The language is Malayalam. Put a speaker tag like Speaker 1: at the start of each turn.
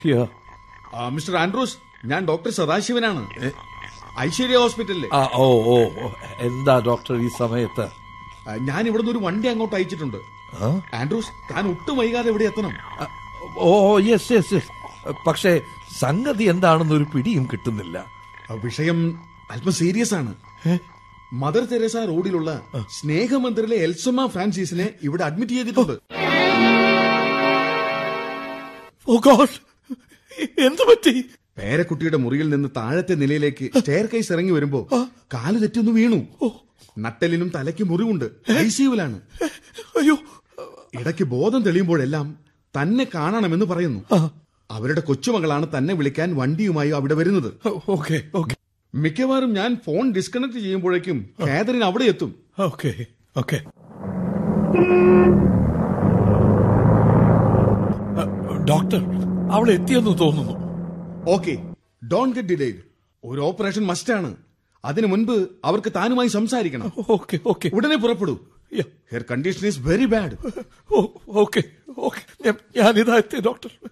Speaker 1: Yeah.
Speaker 2: ആ, മിസ്റ്റർ ആൻഡ്രൂസ് ഞാൻ ഡോക്ടർ സദാശിവനാണ് ഐശ്വര്യ ഹോസ്പിറ്റലിലെ
Speaker 1: ആ ഓ ഓ ഓ, എന്താ ഡോക്ടർ ഈ സമയത്ത്
Speaker 2: ആ, ഞാൻ ഇവിടുന്ന് ഒരു വണ്ടി അങ്ങോട്ട് അയച്ചിട്ടുണ്ട്
Speaker 1: ആ?
Speaker 2: ആൻഡ്രൂസ് താൻ ഒട്ടും വൈകാതെ ഇവിടെ എത്തണം
Speaker 1: ആ, ഓ യെസ് യെസ് യെസ് പക്ഷേ സംഗതി എന്താണെന്ന് ഒരു പിടിയും കിട്ടുന്നില്ല
Speaker 2: ആ, വിഷയം അല്പം സീരിയസ് ആണ് മദർ തെരേസ റോഡിലുള്ള സ്നേഹമന്ദിറിലെ എൽസമ്മ ഫ്രാൻസിസിനെ ഇവിടെ അഡ്മിറ്റ് ചെയ്തിട്ടുണ്ട്
Speaker 1: ഓ ഗോഡ് എന്തു പറ്റി
Speaker 2: പേരക്കുട്ടിയുടെ മുറിയിൽ നിന്ന് താഴത്തെ നിലയിലേക്ക് സ്റ്റെയർ കൈസ് ഇറങ്ങി വരുമ്പോ കാല് തെറ്റൊന്ന് വീണു നട്ടലിനും തലയ്ക്കും മുറിവുണ്ട് ഐസിയുവിലാണ്
Speaker 1: അയ്യോ
Speaker 2: ഇടയ്ക്ക് ബോധം തെളിയുമ്പോഴെല്ലാം തന്നെ കാണണമെന്ന് പറയുന്നു അവരുടെ കൊച്ചുമകളാണ് തന്നെ വിളിക്കാൻ വണ്ടിയുമായി അവിടെ വരുന്നത്
Speaker 1: ഓക്കെ ഓക്കെ
Speaker 2: മിക്കവാറും ഞാൻ ഫോൺ ഡിസ്കണക്ട് ചെയ്യുമ്പോഴേക്കും കാതറിൻ അവിടെ എത്തും
Speaker 1: ഓക്കെ ഓക്കെ ഡോക്ടർ അവൾ എത്തിയെന്ന് തോന്നുന്നു
Speaker 2: ഓക്കെ ഡോൺ ഗെറ്റ് ഡിലേഡ് ഒരു ഓപ്പറേഷൻ മസ്റ്റാണ് അതിനു മുൻപ് അവർക്ക് താനുമായി സംസാരിക്കണം
Speaker 1: ഓക്കെ ഓക്കെ
Speaker 2: ഉടനെ പുറപ്പെടൂ her condition is very bad
Speaker 1: okay okay ഞാനിതാ എത്തി ഡോക്ടർ